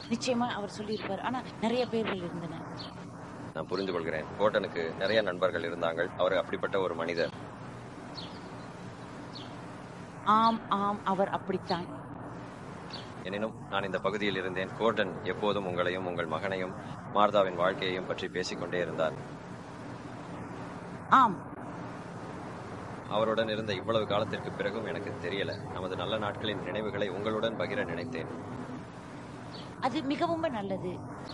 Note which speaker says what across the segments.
Speaker 1: நிச்சயமா அவர் சொல்லியிருப்பார் ஆனா நிறைய பேர்கள் இருந்தன
Speaker 2: நான் புரிந்து கொள்கிறேன் கோட்டனுக்கு நிறைய நண்பர்கள் இருந்தாங்க அவர் அப்படிப்பட்ட ஒரு மனிதர்
Speaker 1: ஆம் ஆம் அவர் அப்படித்தான்
Speaker 2: எனினும் நான் இந்த பகுதியில் இருந்தேன் கோர்டன் எப்போதும் உங்களையும் உங்கள் மகனையும் மார்தாவின் வாழ்க்கையையும் பற்றி பேசிக்கொண்டே இருந்தார்
Speaker 1: ஆம்
Speaker 2: அவருடன் இருந்த இவ்வளவு காலத்திற்கு பிறகும் எனக்கு தெரியல நமது நல்ல நாட்களின் நினைவுகளை உங்களுடன் பகிர நினைத்தேன்
Speaker 1: அது மிகவும் நல்லது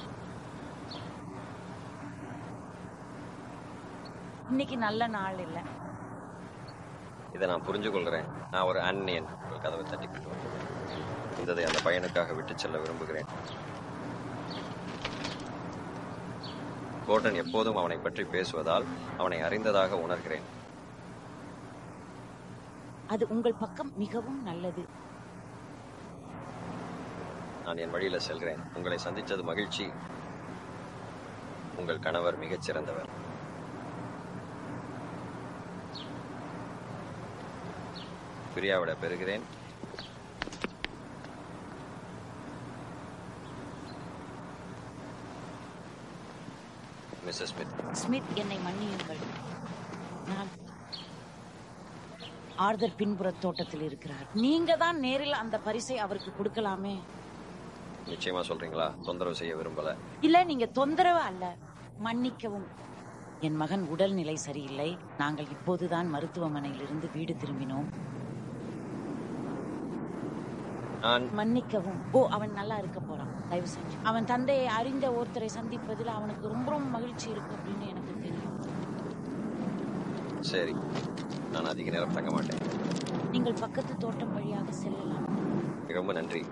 Speaker 1: இன்னைக்கு நல்ல நாள் இல்ல
Speaker 2: இதை நான் புரிஞ்சு கொள்கிறேன் நான் ஒரு அந்நியன் உங்கள் கதவை தட்டி இந்ததை அந்த பையனுக்காக விட்டு செல்ல விரும்புகிறேன் கோர்டன் எப்போதும் அவனை பற்றி பேசுவதால் அவனை அறிந்ததாக உணர்கிறேன்
Speaker 1: அது உங்கள் பக்கம் மிகவும் நல்லது
Speaker 2: நான் என் வழியில செல்கிறேன் உங்களை சந்தித்தது மகிழ்ச்சி உங்கள் கணவர் மிகச் சிறந்தவர் பிரியாவிட பெறுகிறேன் மிஸ்ஸஸ் ஸ்மித்
Speaker 1: ஸ்மித் என்னை மன்னியுங்கள் நான் ஆர்தர் பின்புற தோட்டத்தில் இருக்கிறார் நீங்க தான் நேரில் அந்த பரிசை அவருக்கு கொடுக்கலாமே
Speaker 2: நிச்சயமா சொல்றீங்களா தொந்தரவு செய்ய விரும்பல
Speaker 1: இல்ல நீங்க தொந்தரவு அல்ல மன்னிக்கவும் என் மகன் உடல்நிலை சரியில்லை நாங்கள் இப்போதுதான் மருத்துவமனையிலிருந்து வீடு திரும்பினோம்
Speaker 2: நான்
Speaker 1: மன்னிக்கவும் ஓ அவன் நல்லா இருக்க போறான் தயவு செஞ்சு அவன் தந்தையை அறிந்த ஒருத்தரை சந்திப்பதில் அவனுக்கு ரொம்ப ரொம்ப மகிழ்ச்சி இருக்கு அப்படின்னு எனக்கு தெரியும்
Speaker 2: சரி நான் அதிக நேரம் தங்க மாட்டேன்
Speaker 1: நீங்கள் பக்கத்து தோட்டம் வழியாக செல்லலாம்
Speaker 2: ரொம்ப நன்றி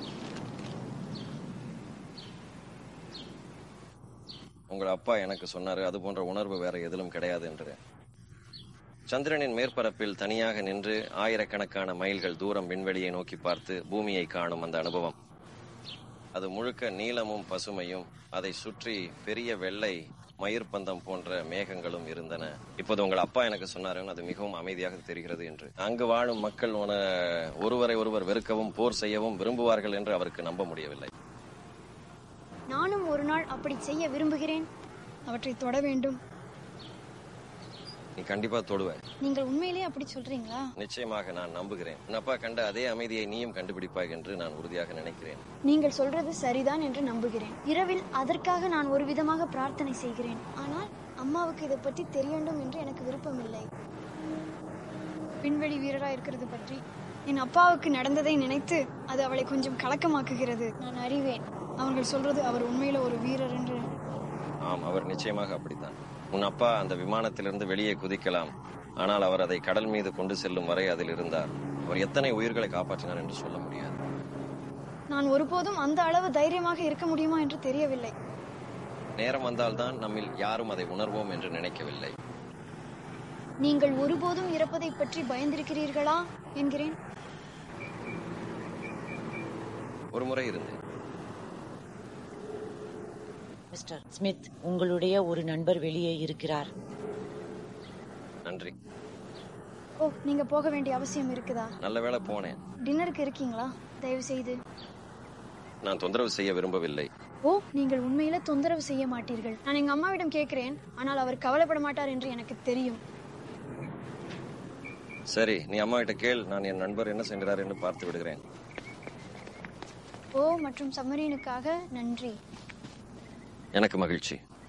Speaker 2: உங்கள் அப்பா எனக்கு சொன்னாரு அது போன்ற உணர்வு வேற எதிலும் கிடையாது என்று சந்திரனின் மேற்பரப்பில் தனியாக நின்று ஆயிரக்கணக்கான மைல்கள் தூரம் விண்வெளியை நோக்கி பார்த்து பூமியை காணும் அந்த அனுபவம் அது முழுக்க நீளமும் பசுமையும் அதை சுற்றி பெரிய வெள்ளை மயிர்பந்தம் போன்ற மேகங்களும் இருந்தன இப்போது உங்கள் அப்பா எனக்கு சொன்னாருன்னு அது மிகவும் அமைதியாக தெரிகிறது என்று அங்கு வாழும் மக்கள் உன ஒருவரை ஒருவர் வெறுக்கவும் போர் செய்யவும் விரும்புவார்கள் என்று அவருக்கு நம்ப முடியவில்லை
Speaker 3: நானும் ஒரு நாள் அப்படி செய்ய விரும்புகிறேன் அவற்றை தொட வேண்டும்
Speaker 2: நீ கண்டிப்பா தொடுவ
Speaker 3: நீங்கள் உண்மையிலேயே அப்படி சொல்றீங்களா
Speaker 2: நிச்சயமாக நான் நம்புகிறேன் உன் அப்பா கண்ட அதே அமைதியை நீயும் கண்டுபிடிப்பாய் என்று நான் உறுதியாக நினைக்கிறேன்
Speaker 3: நீங்கள் சொல்றது சரிதான் என்று நம்புகிறேன் இரவில் அதற்காக நான் ஒரு விதமாக பிரார்த்தனை செய்கிறேன் ஆனால் அம்மாவுக்கு இதை பற்றி தெரிய வேண்டும் என்று எனக்கு விருப்பமில்லை விண்வெளி வீரரா இருக்கிறது பற்றி என் அப்பாவுக்கு நடந்ததை நினைத்து அது அவளை கொஞ்சம் கலக்கமாக்குகிறது நான் அறிவேன் அவர்கள் சொல்றது அவர் உண்மையில ஒரு வீரர் என்று
Speaker 2: ஆம் அவர் நிச்சயமாக அப்படித்தான் உன் அப்பா அந்த விமானத்திலிருந்து வெளியே குதிக்கலாம் ஆனால் அவர் அதை கடல் மீது கொண்டு செல்லும் வரை அதில் இருந்தார் அவர் எத்தனை உயிர்களை காப்பாற்றினார் என்று சொல்ல முடியாது
Speaker 3: நான் ஒருபோதும் அந்த அளவு தைரியமாக இருக்க முடியுமா என்று தெரியவில்லை
Speaker 2: நேரம் வந்தால்தான் நம்மில் யாரும் அதை உணர்வோம் என்று நினைக்கவில்லை
Speaker 3: நீங்கள் ஒருபோதும் இறப்பதை பற்றி பயந்திருக்கிறீர்களா என்கிறேன்
Speaker 2: ஒரு முறை இருந்தேன்
Speaker 1: மிஸ்டர் ஸ்மித் உங்களுடைய ஒரு நண்பர் வெளியே இருக்கிறார்
Speaker 2: நன்றி
Speaker 3: ஓ நீங்க போக வேண்டிய அவசியம் இருக்குதா
Speaker 2: நல்ல வேளை போனேன்
Speaker 3: டின்னருக்கு இருக்கீங்களா தயவு செய்து
Speaker 2: நான் தொந்தரவு செய்ய விரும்பவில்லை
Speaker 3: ஓ நீங்கள் உண்மையில தொந்தரவு செய்ய மாட்டீர்கள் நான் எங்க அம்மாவிடம் கேட்கிறேன் ஆனால் அவர் கவலைப்பட மாட்டார் என்று எனக்கு தெரியும்
Speaker 2: சரி நீ அம்மா கிட்ட கேள் நான் என் நண்பர் என்ன செய்கிறார் என்று பார்த்து விடுகிறேன்
Speaker 3: ஓ மற்றும் சம்மரீனுக்காக நன்றி
Speaker 2: எனக்கு மகிழ்ச்சி